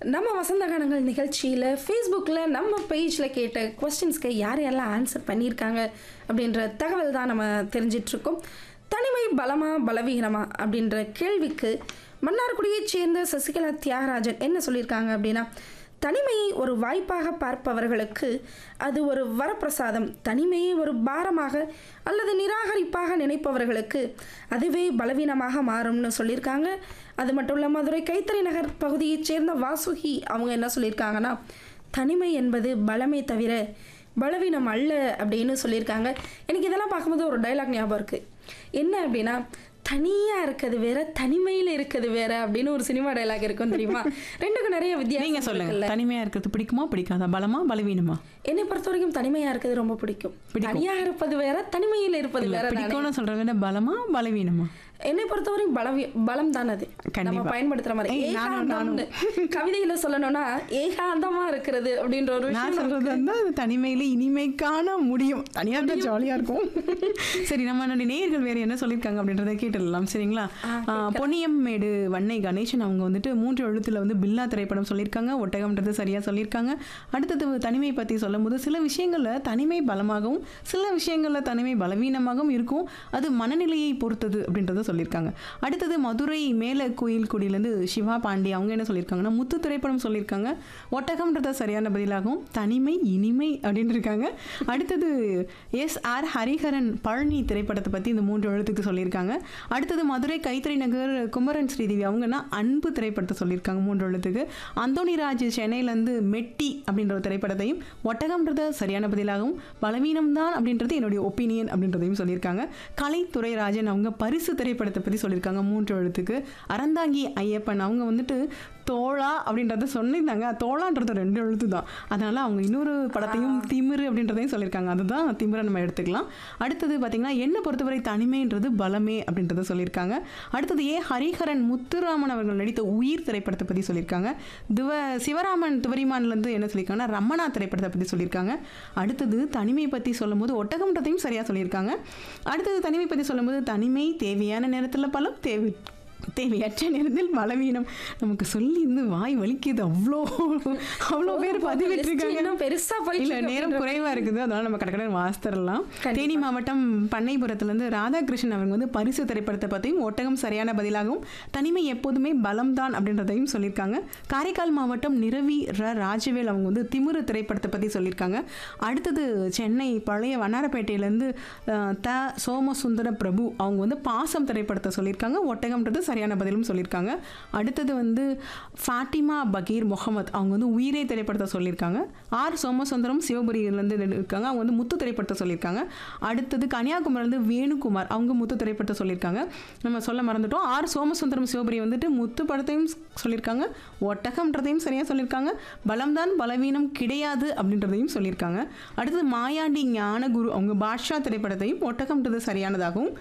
நம்ம வசந்த கானங்கள் நிகழ்ச்சியில் ஃபேஸ்புக்கில் நம்ம பேஜில் கேட்ட கொஸ்டின்ஸ்க்கு யார் யாரெல்லாம் ஆன்சர் பண்ணியிருக்காங்க அப்படின்ற தகவல் தான் நம்ம தெரிஞ்சிட்ருக்கோம் தனிமை பலமா பலவீனமா அப்படின்ற கேள்விக்கு மன்னார்குடியைச் சேர்ந்த சசிகலா தியாகராஜன் என்ன சொல்லியிருக்காங்க அப்படின்னா தனிமையை ஒரு வாய்ப்பாக பார்ப்பவர்களுக்கு அது ஒரு வரப்பிரசாதம் தனிமையை ஒரு பாரமாக அல்லது நிராகரிப்பாக நினைப்பவர்களுக்கு அதுவே பலவீனமாக மாறும்னு சொல்லியிருக்காங்க அது மட்டும் இல்லை மதுரை கைத்தறி நகர் பகுதியைச் சேர்ந்த வாசுகி அவங்க என்ன சொல்லியிருக்காங்கன்னா தனிமை என்பது பலமே தவிர பலவீனம் அல்ல அப்படின்னு சொல்லியிருக்காங்க எனக்கு இதெல்லாம் பார்க்கும்போது ஒரு டைலாக் ஞாபகம் இருக்குது என்ன அப்படின்னா தனியாக இருக்கிறது வேற தனிமையில் இருக்கிறது வேற அப்படின்னு ஒரு சினிமா டைலாக் இருக்கும் தெரியுமா ரெண்டுக்கும் நிறைய நீங்க வித்தியாசம் சொல்லுங்க இருக்குல்ல தனிமையா இருக்கிறது பிடிக்குமா பிடிக்காதா பலமா பலவீனமா என்னை பொறுத்த வரைக்கும் தனிமையா இருக்கிறது ரொம்ப பிடிக்கும் பிடிக்கும். தனியாக இருப்பது வேற தனிமையில் இருப்பது இல்ல வேற தானே. பிடிக்கும்னு சொல்றத விட பலமா பலவீனமா என்னை பொறுத்தவரைக்கும் பலவி பலம் தான் அது நம்ம கண்டிப்பா. பயன்படுத்துற மாதிரி ஏய், நானும், ஏகாந்தம்னு கவிதையில சொல்லணும்னா ஏகாந்தமா இருக்கிறது அப்படின்ற ஒரு நான் விஷயம் சொல்றது வந்து அது தனிமையில இனிமை காண முடியும் தனியா தான் ஜாலியா இருக்கும் சரி நம்ம என்னுடைய நேயர்கள் வேற என்ன சொல்லியிருக்காங்க அப்படின்றத கேட்டுடலாம் சரிங்களா ஆ, பொன்னியம்மேடு வன்னை கணேசன் அவங்க வந்துட்டு மூன்று எழுத்துல வந்து பில்லா திரைப்படம் சொல்லியிருக்காங்க ஒட்டகம்ன்றது சரியா சொல்லியிருக்காங்க அடுத்தது தனிமை பத்தி சொல்லும்போது சில விஷயங்கள்ல தனிமை பலமாகவும் சில விஷயங்கள்ல தனிமை பலவீனமாகவும் இருக்கும் அது மனநிலையை பொறுத்தது அப்படின்றத சொல்லியிருக்காங்க அடுத்தது மதுரை மேல கோயில் குடியிலேருந்து சிவா பாண்டி அவங்க என்ன சொல்லியிருக்காங்கன்னா முத்து திரைப்படம் சொல்லியிருக்காங்க ஒட்டகம்ன்றத சரியான பதிலாகும் தனிமை இனிமை அப்படின்னு இருக்காங்க அடுத்தது எஸ் ஆர் ஹரிஹரன் பழனி திரைப்படத்தை பற்றி இந்த மூன்று எழுத்துக்கு சொல்லியிருக்காங்க அடுத்தது மதுரை கைத்தறி நகர் குமரன் ஸ்ரீதேவி அவங்கன்னா அன்பு திரைப்படத்தை சொல்லியிருக்காங்க மூன்று எழுத்துக்கு அந்தோணிராஜ் சென்னையிலேருந்து மெட்டி அப்படின்ற ஒரு திரைப்படத்தையும் ஒட்டகம்ன்றத சரியான பதிலாகவும் பலவீனம் தான் அப்படின்றது என்னுடைய ஒப்பீனியன் அப்படின்றதையும் சொல்லியிருக்காங்க கலைத்துறை ராஜன் அவங்க பரிசு திரைப்படத்தை பற்றி சொல்லியிருக்காங்க மூன்று எழுத்துக்கு அறந்தாங்கி ஐயப்பன் அவங்க வந்துட்டு தோழா அப்படின்றத சொல்லியிருந்தாங்க தோளான்றது ரெண்டு எழுத்து தான் அதனால அவங்க இன்னொரு படத்தையும் திமிரு அப்படின்றதையும் சொல்லியிருக்காங்க அதுதான் திமிரை நம்ம எடுத்துக்கலாம் அடுத்தது பார்த்தீங்கன்னா என்னை பொறுத்தவரை தனிமைன்றது பலமே அப்படின்றத சொல்லியிருக்காங்க அடுத்தது ஏ ஹரிஹரன் முத்துராமன் அவர்கள் நடித்த உயிர் திரைப்படத்தை பற்றி சொல்லியிருக்காங்க துவ சிவராமன் துவரிமான்லேருந்து என்ன சொல்லியிருக்காங்கன்னா ரமணா திரைப்படத்தை பற்றி சொல்லியிருக்காங்க அடுத்தது தனிமை பற்றி சொல்லும்போது ஒட்டகம்ன்றதையும் சரியாக சொல்லியிருக்காங்க அடுத்தது தனிமை பற்றி சொல்லும்போது தனிமை தேவையான நேரத்தில் பலம் தேவை தேவையற்ற நேரத்தில் பலவீனம் நமக்கு சொல்லி இருந்து வாய் வலிக்குது அவ்வளோ அவ்வளோ பேர் பதிவிட்டிருக்காங்க இன்னும் பெருசா போயிட்டு இல்ல இருக்கு நேரம் குறைவா இருக்குது அதனால நம்ம கடற்கடன் வாசித்தரலாம் தேனி மாவட்டம் பண்ணைபுரத்துலேருந்து ராதாகிருஷ்ணன் அவங்க வந்து பரிசு திரைப்படத்தை பற்றியும் ஒட்டகம் சரியான பதிலாகவும் தனிமை எப்போதுமே பலம்தான் அப்படின்றதையும் சொல்லியிருக்காங்க காரைக்கால் மாவட்டம் நிரவி ர ராஜவேல் அவங்க வந்து திமிரு திரைப்படத்தை பற்றி சொல்லியிருக்காங்க அடுத்தது சென்னை பழைய வண்ணாரப்பேட்டையிலேருந்து அஹ், த சோமசுந்தர பிரபு அவங்க வந்து பாசம் திரைப்படத்தை சொல்லியிருக்காங்க ஒட்டகம்ன்றது சரியான பதிலும் சொல்லியிருக்காங்க அடுத்தது வந்து ஃபாட்டிமா பகீர் முகமது அவங்க வந்து உயிரே திரைப்படத்தை சொல்லியிருக்காங்க ஆர் சோமசுந்தரம் சிவபுரியிலேருந்து இருக்காங்க அவங்க வந்து முத்து திரைப்படத்தை சொல்லியிருக்காங்க அடுத்தது கன்னியாகுமரிலேருந்து வேணுகுமார் அவங்க முத்து திரைப்படத்தை சொல்லியிருக்காங்க நம்ம சொல்ல மறந்துட்டோம் ஆர் சோமசுந்தரம் சிவபுரி வந்துட்டு முத்து படத்தையும் சொல்லியிருக்காங்க ஒட்டகம்ன்றதையும் சரியாக சொல்லியிருக்காங்க பலம்தான் பலவீனம் கிடையாது அப்படின்றதையும் சொல்லியிருக்காங்க அடுத்தது மாயாண்டி ஞானகுரு அவங்க பாட்ஷா திரைப்படத்தையும் ஒட்டகம்ன்றது சரியானதாகவும்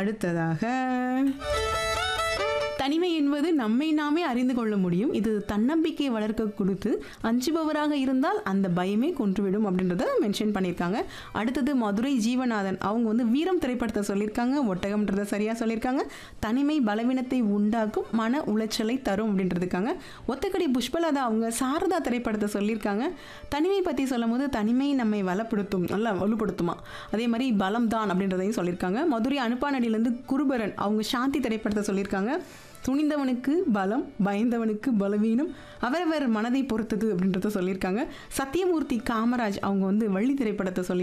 அடுத்ததாக தனிமை என்பது நம்மை நாமே அறிந்து கொள்ள முடியும் இது தன்னம்பிக்கை வளர்க்க கொடுத்து அஞ்சுபவராக இருந்தால் அந்த பயமே கொன்றுவிடும் அப்படின்றத மென்ஷன் பண்ணியிருக்காங்க அடுத்தது மதுரை ஜீவநாதன் அவங்க வந்து வீரம் திரைப்படத்தை சொல்லியிருக்காங்க ஒட்டகம்ன்றத சரியாக சொல்லியிருக்காங்க தனிமை பலவீனத்தை உண்டாக்கும் மன உளைச்சலை தரும் அப்படின்றதுக்காங்க ஒத்தக்கடி புஷ்பலதா அவங்க சாரதா திரைப்படத்தை சொல்லியிருக்காங்க தனிமை பற்றி சொல்லும் போது தனிமை நம்மை வளப்படுத்தும் நல்லா வலுப்படுத்துமா அதே மாதிரி பலம் தான் அப்படின்றதையும் சொல்லியிருக்காங்க மதுரை அனுப்பானடியிலேருந்து குருபரன் அவங்க சாந்தி திரைப்படத்தை சொல்லியிருக்காங்க துணிந்தவனுக்கு பலம் பயந்தவனுக்கு பலவீனம் அவரவர் மனதை பொறுத்தது அப்படின்றத சொல்லியிருக்காங்க சத்யமூர்த்தி காமராஜ் அவங்க வந்து வள்ளி திரைப்படத்தை சொல்லி